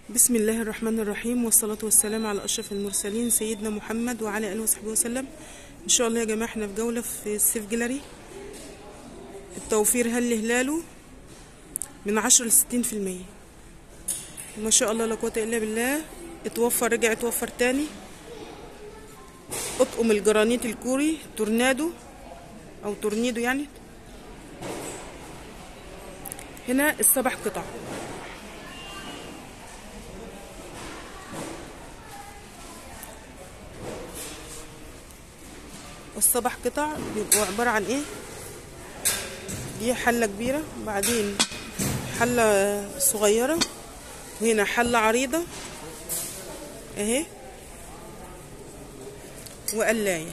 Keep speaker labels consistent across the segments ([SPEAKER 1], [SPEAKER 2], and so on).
[SPEAKER 1] بسم الله الرحمن الرحيم والصلاة والسلام على أشرف المرسلين سيدنا محمد وعلى آله وصحبه وسلم إن شاء الله يا جماعة احنا في جولة في السيف جلري التوفير هل هلاله من عشرة لستين في المية ما شاء الله لا قوة إلا بالله اتوفر رجع اتوفر تاني اطقم الجرانيت الكوري تورنادو أو تورنيدو يعني هنا السبع قطع السبع قطع بيبقوا عبارة عن ايه دي حلة كبيرة بعدين حلة صغيرة وهنا حلة عريضة اهي وقلاية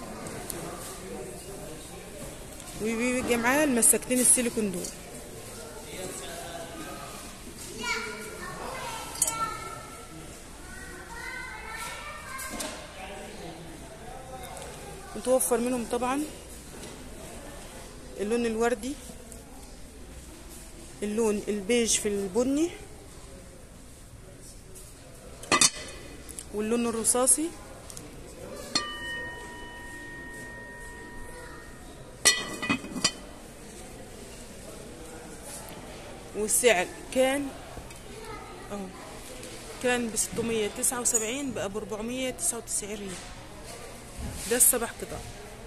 [SPEAKER 1] وبيجي معاها المسكتين السيليكون دول متوفر منهم طبعا اللون الوردي اللون البيج في البني واللون الرصاصي والسعر كان اه كان ب 679 بقى ب 499 ريال ده السبع قطع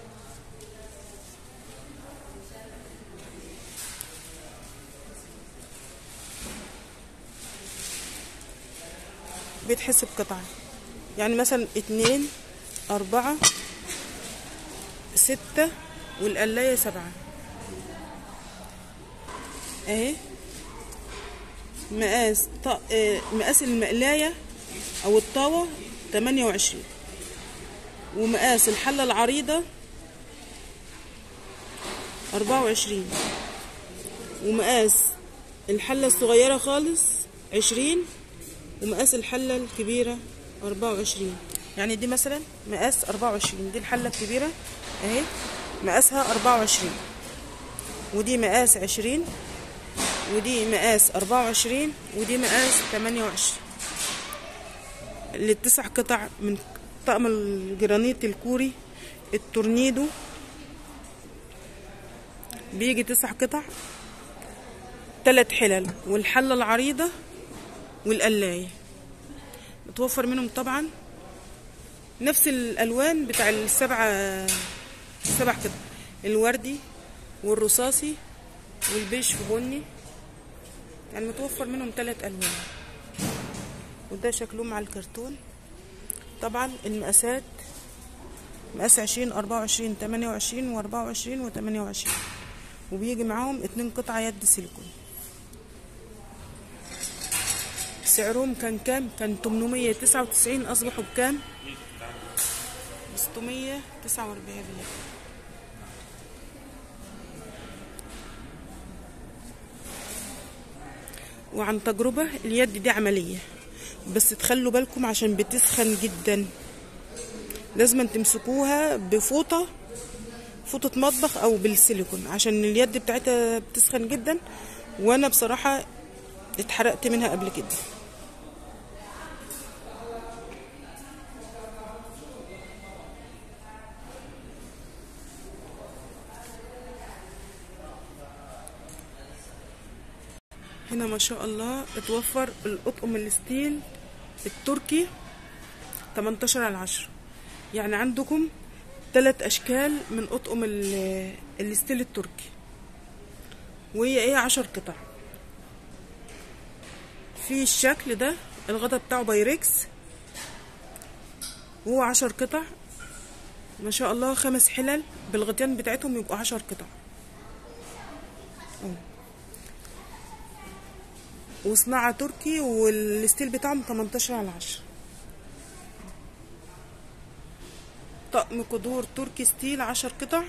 [SPEAKER 1] بيتحسب قطعة يعني مثلا اتنين أربعة ستة والقلاية سبعة اهي مقاس ط... اه مقاس المقلاية أو الطاوة تمانية وعشرين ومقاس الحلة العريضة أربعة وعشرين ومقاس الحلة الصغيرة خالص عشرين ومقاس الحلة الكبيرة أربعة وعشرين يعني دي مثلا مقاس أربعة وعشرين دي الحلة الكبيرة أهي مقاسها أربعة وعشرين ودي مقاس عشرين ودي مقاس أربعة وعشرين ودي مقاس تمانية وعشرين للتسع قطع من طقم الجرانيت الكوري التورنيدو بيجي تسع قطع تلات حلل والحلة العريضة والقلاية متوفر منهم طبعا نفس الألوان بتاع السبعة السبع قطع الوردي والرصاصي والبيج في بني يعني متوفر منهم تلات ألوان وده شكلهم على الكرتون طبعا المقاسات مقاس عشرين أربعة وعشرين تمانية وعشرين وأربعة وعشرين وتمانية وعشرين وبيجي معاهم اتنين قطع يد سيليكون سعرهم كان كام كان تمنمية تسعة وتسعين أصبحوا بكام ستمية تسعة وأربعين ريال وعن تجربة اليد دي عملية بس تخلوا بالكم عشان بتسخن جدا لازم تمسكوها بفوطة فوطة مطبخ او بالسيليكون عشان اليد بتاعتها بتسخن جدا وانا بصراحة اتحرقت منها قبل كده هنا ما شاء الله اتوفر الاطقم الستيل التركي 18 على 10 يعني عندكم ثلاث اشكال من اطقم الستيل التركي وهي ايه 10 قطع في الشكل ده الغطا بتاعه بايركس وهو 10 قطع ما شاء الله خمس حلل بالغطيان بتاعتهم يبقوا 10 قطع أوه. وصناعة تركي والستيل بتاعهم 18 على 10 طقم قدور تركي ستيل 10 قطع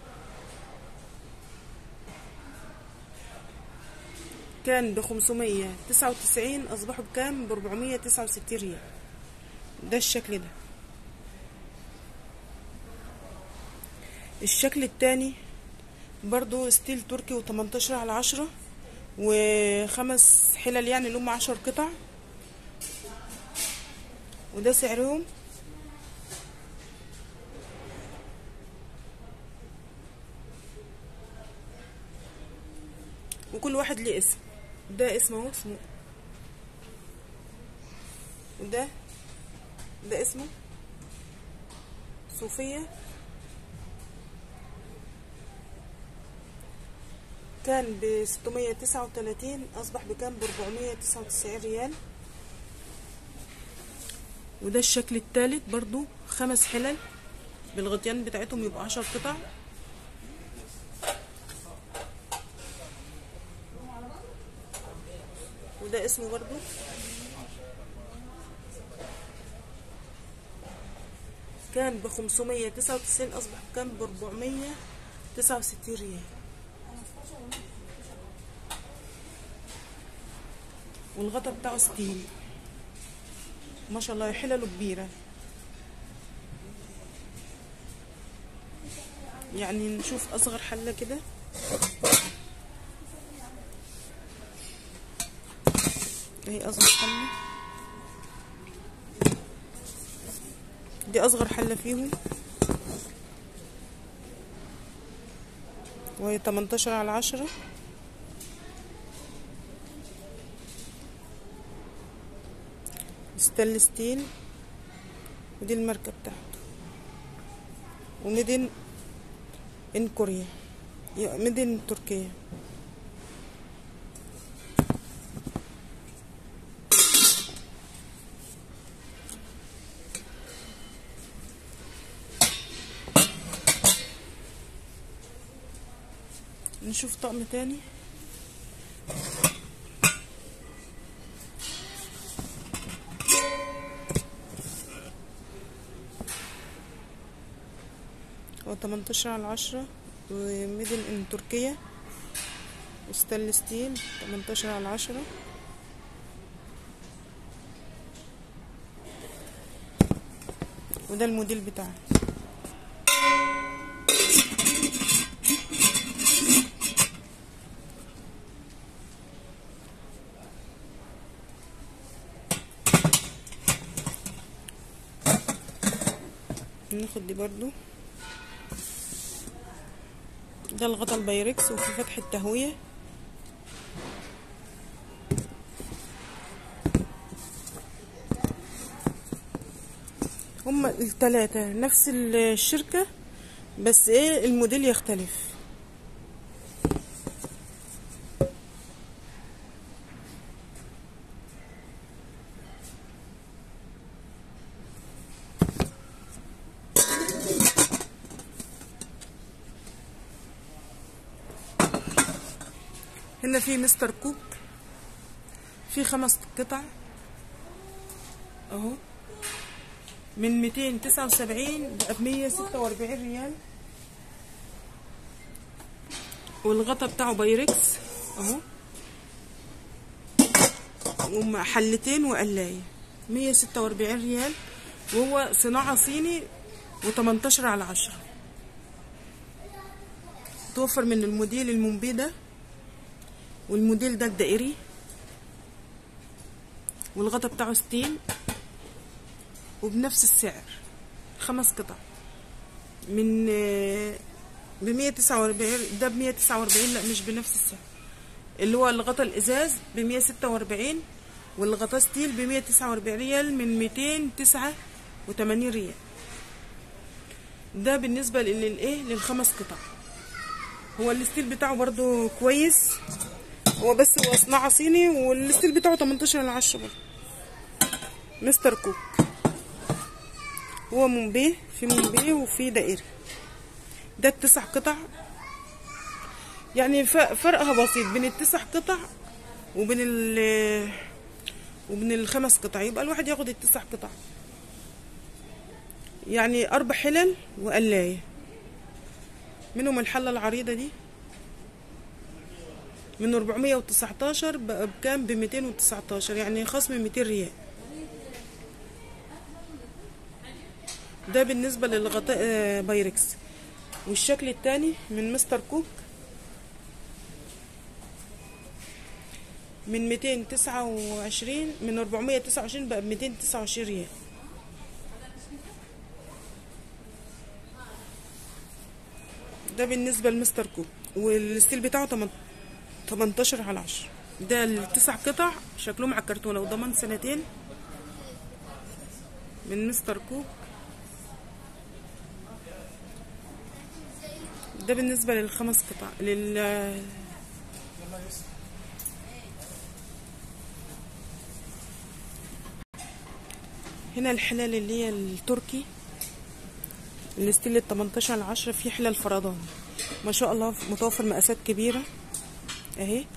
[SPEAKER 1] كان ب 599 اصبحوا بكام ب 469 ريال ده الشكل ده الشكل التاني برضو ستيل تركي و18 على 10 وخمس حلل يعني اللي هم 10 قطع وده سعرهم وكل واحد ليه اسم ده اسمه اهو اسمه وده ده اسمه صوفية كان ب 639 أصبح بكام ب 499 ريال وده الشكل الثالث برضو خمس حلل بالغطيان بتاعتهم يبقى عشر قطع وده اسمه برضو كان ب 599 أصبح كان ب 469 ريال والغطا بتاعه ستيل ما شاء الله حلله كبيرة يعني نشوف أصغر حلة كده هي أصغر حلة دي أصغر حلة فيهم وهي 18 على عشرة ستانلس ستيل ودي الماركة بتاعته وميدن ان كوريا ميدن تركيا نشوف طقم تاني هو 18 على عشرة وميدن ان تركيا وستانلس ستيل 18 على عشرة وده الموديل بتاعه ناخد دي برضو ده الغطا البايركس وفي فتح التهوية هما التلاتة نفس الشركة بس ايه الموديل يختلف هنا في مستر كوك في خمس قطع اهو من 279 بقى ب 146 ريال والغطا بتاعه بايركس اهو ومع حلتين وقلاية 146 ريال وهو صناعة صيني و18 على 10 توفر من الموديل المنبي ده والموديل ده الدائري والغطا بتاعه ستيل وبنفس السعر خمس قطع من ب 149 ده ب 149 لا مش بنفس السعر اللي هو الغطا الازاز ب 146 والغطا ستيل ب 149 ريال من 289 ريال ده بالنسبه للايه للخمس قطع هو الستيل بتاعه برضو كويس هو بس هو صناعة صيني والستيل بتاعه 18 على 10 برضه مستر كوك هو مومبيه في مومبيه وفي دائري ده التسع قطع يعني فرقها بسيط بين التسع قطع وبين ال وبين الخمس قطع يبقى الواحد ياخد التسع قطع يعني اربع حلل وقلايه منهم الحله العريضه دي من 419 بقى بكام ب 219 يعني خصم 200 ريال ده بالنسبة للغطاء بايركس والشكل التاني من مستر كوك من 229 من 429 بقى ب 229 ريال ده بالنسبة لمستر كوك والستيل بتاعه تمن- 18 على 10 ده التسع قطع شكلهم على الكرتونة وضمان سنتين من مستر كوك ده بالنسبة للخمس قطع لل هنا الحلال اللي هي التركي الستيل ال 18 على 10 فيه حلال فردان ما شاء الله متوفر مقاسات كبيرة اهي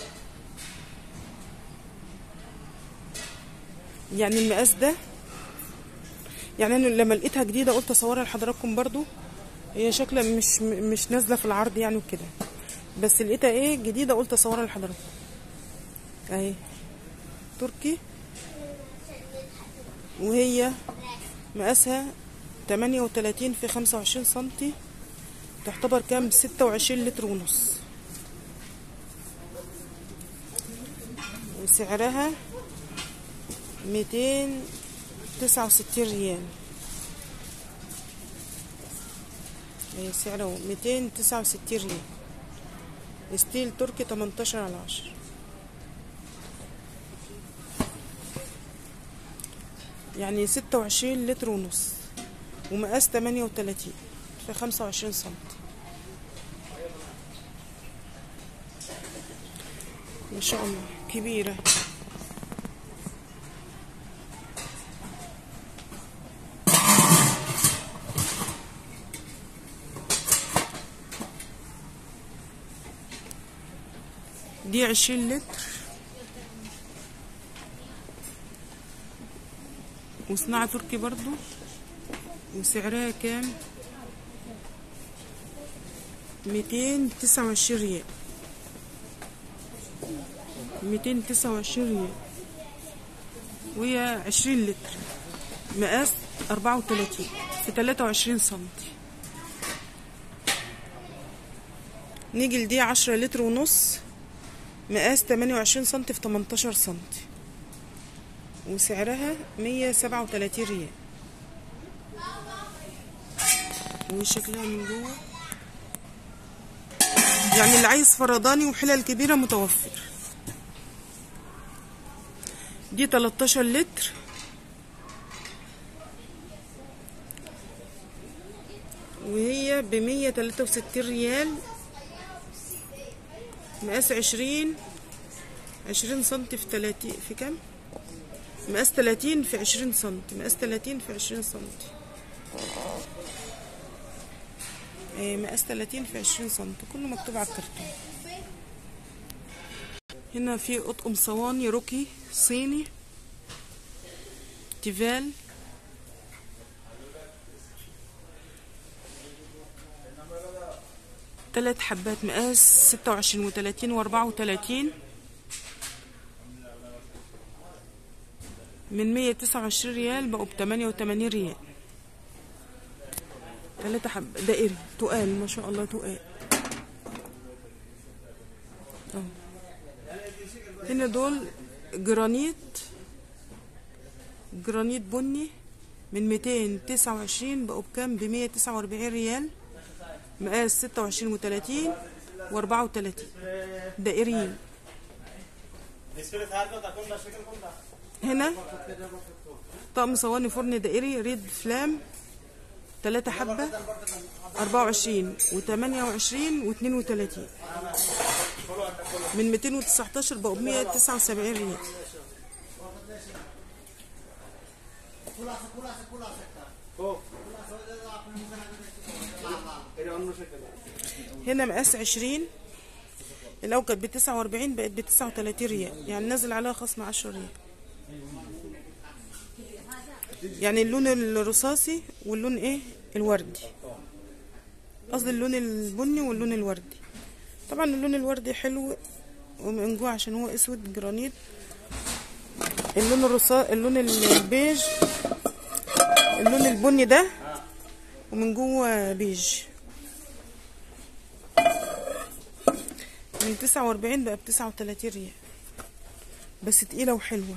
[SPEAKER 1] يعني المقاس ده يعني انا لما لقيتها جديده قلت اصورها لحضراتكم برضو هي شكلها مش مش نازله في العرض يعني وكده بس لقيتها ايه جديده قلت اصورها لحضراتكم اهي تركي وهي مقاسها 38 في 25 سنتي تعتبر كام 26 لتر ونص وسعرها 269 ريال هي سعره 269 ريال ستيل تركي 18 على 10 يعني 26 لتر ونص ومقاس 38 في 25 سنتي ما شاء الله كبيرة دي عشرين لتر وصناعة تركي برضو وسعرها كام ميتين تسعة وعشرين ريال ميتين تسعة وعشرين ريال وهي عشرين لتر مقاس أربعة وتلاتين في تلاتة وعشرين سنتي نيجي لدي عشرة لتر ونص مقاس 28 سنتي في 18 سنتي وسعرها 137 ريال وشكلها من جوه يعني اللي عايز فرداني وحلل كبيرة متوفر دي 13 لتر وهي ب 163 ريال مقاس عشرين عشرين سنتي في تلاتين في كام؟ مقاس تلاتين في عشرين سنتي مقاس تلاتين في عشرين سنتي ايه مقاس تلاتين في عشرين سنتي كله مكتوب على الكرتون هنا في اطقم صواني روكي صيني تيفال تلات حبات مقاس ستة وعشرين وتلاتين واربعة وتلاتين من مية تسعة وعشرين ريال بقوا بتمانية وتمانين ريال تلاتة حب دائري تقال ما شاء الله تقال اهو هنا دول جرانيت جرانيت بني من ميتين تسعة وعشرين بقوا بكام بمية تسعة واربعين ريال مقاس ستة وعشرين وتلاتين واربعة وتلاتين دائريين هنا طقم صواني فرن دائري ريد فلام تلاتة حبة أربعة وعشرين وتمانية وعشرين واتنين وتلاتين من ميتين وتسعتاشر بقوا بمية تسعة وسبعين ريال هنا مقاس عشرين الأول كانت بتسعة وأربعين بقت بتسعة وتلاتين ريال يعني نازل عليها خصم عشرة ريال يعني اللون الرصاصي واللون ايه الوردي قصدي اللون البني واللون الوردي طبعا اللون الوردي حلو ومن جوه عشان هو اسود جرانيت اللون الرصاص اللون البيج اللون البني ده ومن جوه بيج من تسعة وأربعين بقى بتسعة وتلاتين ريال بس تقيلة وحلوة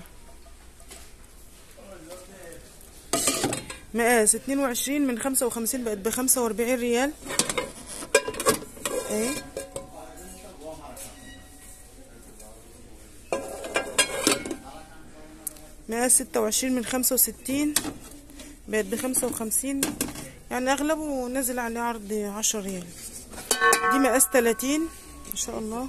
[SPEAKER 1] مقاس اتنين وعشرين من خمسة وخمسين بقت بخمسة وأربعين ريال اهي مقاس ستة وعشرين من خمسة وستين بقت بخمسة وخمسين يعني أغلبه نازل عليه عرض عشرة ريال دي مقاس تلاتين ما شاء الله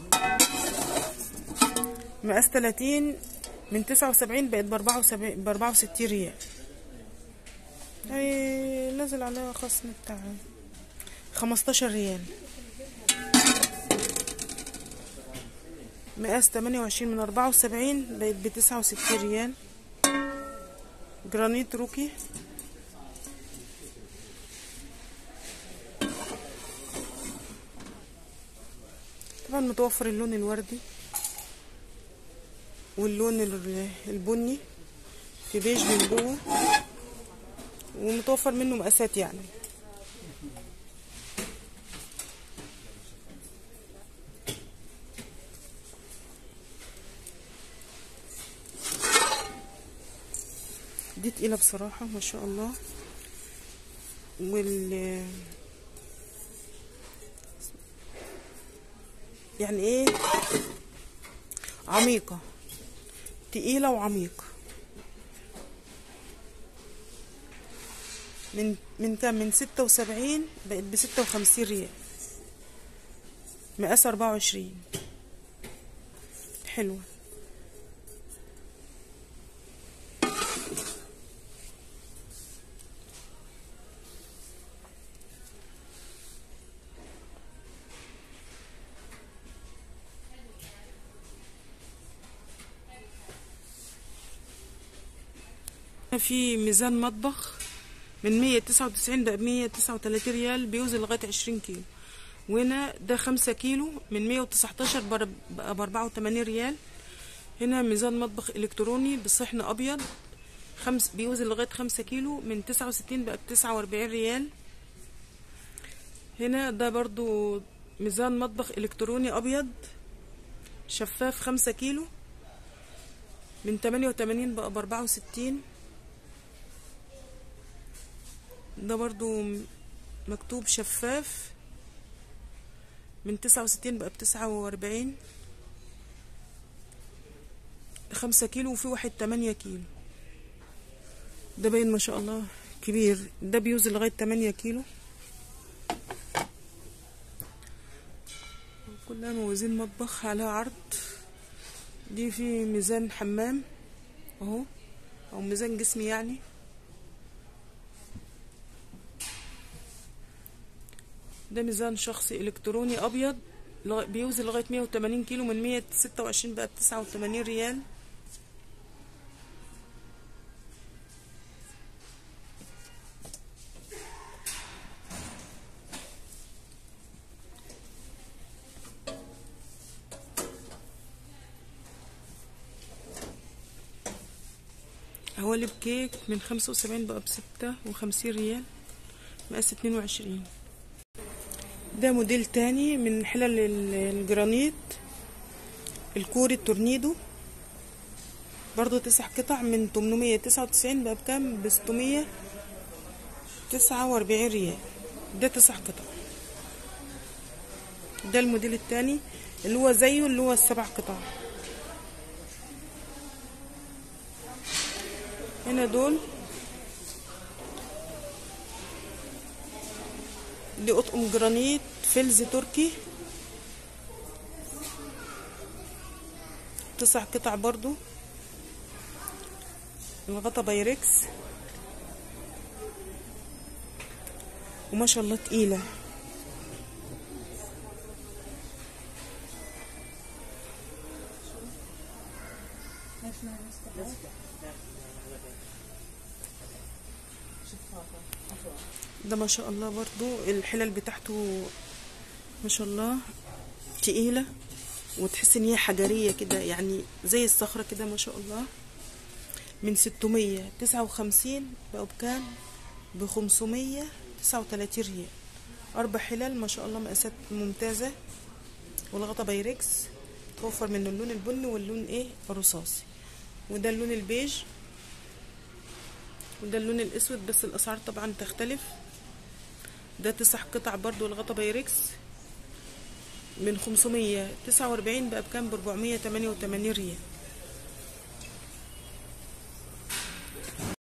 [SPEAKER 1] مقاس تلاتين من تسعة وسبعين بقت بأربعة وسبعين بأربعة وستين ريال هي نازل عليها خصم بتاع خمستاشر ريال مقاس تمانية وعشرين من أربعة وسبعين بقت بتسعة وستين ريال جرانيت روكي طبعا متوفر اللون الوردي واللون ال- البني في بيج من جوه ومتوفر منه مقاسات يعني دي تقيلة بصراحة ما شاء الله وال يعني ايه عميقة تقيلة وعميقة من من كام من ستة وسبعين بقت بستة وخمسين ريال مقاس أربعة وعشرين حلوة في ميزان مطبخ من مية تسعة وتسعين بقى بمية تسعة وتلاتين ريال بيوزن لغاية عشرين كيلو وهنا ده خمسة كيلو من مية وتسعتاشر بقى بأربعة وتمانين ريال هنا ميزان مطبخ إلكتروني بصحن أبيض خمس بيوزن لغاية خمسة كيلو من تسعة وستين بقى بتسعة وأربعين ريال هنا ده برضو ميزان مطبخ إلكتروني أبيض شفاف خمسة كيلو من تمانية وتمانين بقى بأربعة وستين ده برضو مكتوب شفاف من تسعة وستين بقى بتسعة وأربعين خمسة كيلو وفي واحد تمانية كيلو ده باين ما شاء الله كبير ده بيوزن لغاية تمانية كيلو كلها موازين مطبخ على عرض دي في ميزان حمام اهو او ميزان جسمي يعني ده ميزان شخصي الكتروني ابيض لغ- بيوزن لغايه 180 كيلو من 126 بقى ب 89 ريال قوالب كيك من 75 بقى ب 56 ريال مقاس 22 ده موديل تاني من حلل ال- الجرانيت الكوري التورنيدو برضو تسع قطع من 899 بقى بكام ب 649 ريال ده تسع قطع ده الموديل التاني اللي هو زيه اللي هو السبع قطع هنا دول دي قطقم جرانيت فلز تركي تسع قطع برضو الغطا بايركس وما شاء الله تقيلة ده ما شاء الله برضو الحلل بتاعته ما شاء الله تقيلة وتحس ان هي حجرية كده يعني زي الصخرة كده ما شاء الله من ستمية تسعة وخمسين بقوا بكام بخمسمية تسعة وتلاتين ريال أربع حلال ما شاء الله مقاسات ممتازة والغطا بايركس توفر منه اللون البني واللون ايه الرصاصي وده اللون البيج وده اللون الاسود بس الاسعار طبعا تختلف ده تسع قطع برضو الغطا بايركس من خمسمية تسعة وأربعين بقى بكام بربعمية تمانية وتمانين ريال